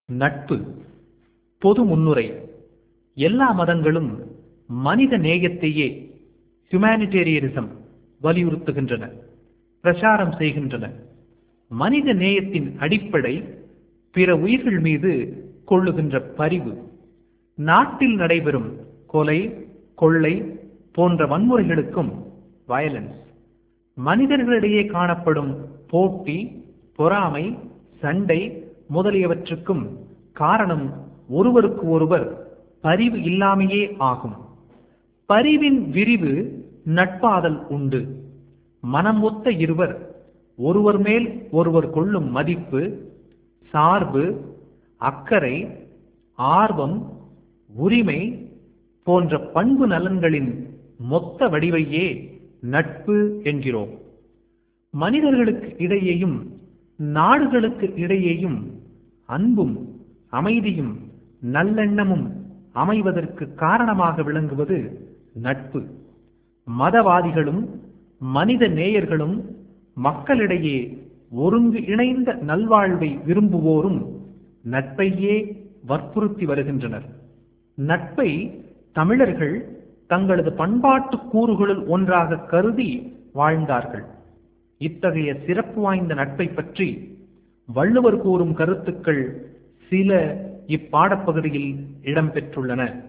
நட்பு பொது முன்னுரை எல்லா மதங்களும் மனித நேயத்தையே ஹியூமானிடேரியனிசம் வலியுறுத்துகின்றன பிரச்சாரம் செய்கின்றன மனித நேயத்தின் அடிப்படை பிற உயிர்கள் மீது கொள்ளுகின்ற பரிவு நாட்டில் நடைபெறும் கொலை கொள்ளை போன்ற வன்முறைகளுக்கும் வயலன்ஸ் மனிதர்களிடையே காணப்படும் போட்டி பொறாமை சண்டை முதலியவற்றுக்கும் காரணம் ஒருவருக்கு ஒருவர் பரிவு இல்லாமையே ஆகும் பரிவின் விரிவு நட்பாதல் உண்டு மனம் ஒத்த இருவர் ஒருவர் மேல் ஒருவர் கொள்ளும் மதிப்பு சார்பு அக்கறை ஆர்வம் உரிமை போன்ற பண்பு நலன்களின் மொத்த வடிவையே நட்பு என்கிறோம் மனிதர்களுக்கு இடையேயும் நாடுகளுக்கு இடையேயும் அன்பும் அமைதியும் நல்லெண்ணமும் அமைவதற்கு காரணமாக விளங்குவது நட்பு மதவாதிகளும் மனித நேயர்களும் மக்களிடையே ஒருங்கு இணைந்த நல்வாழ்வை விரும்புவோரும் நட்பையே வற்புறுத்தி வருகின்றனர் நட்பை தமிழர்கள் தங்களது பண்பாட்டு கூறுகளுள் ஒன்றாக கருதி வாழ்ந்தார்கள் இத்தகைய சிறப்பு வாய்ந்த நட்பை பற்றி வள்ளுவர் கூறும் கருத்துக்கள் சில இப்பாடப்பகுதியில் இடம்பெற்றுள்ளன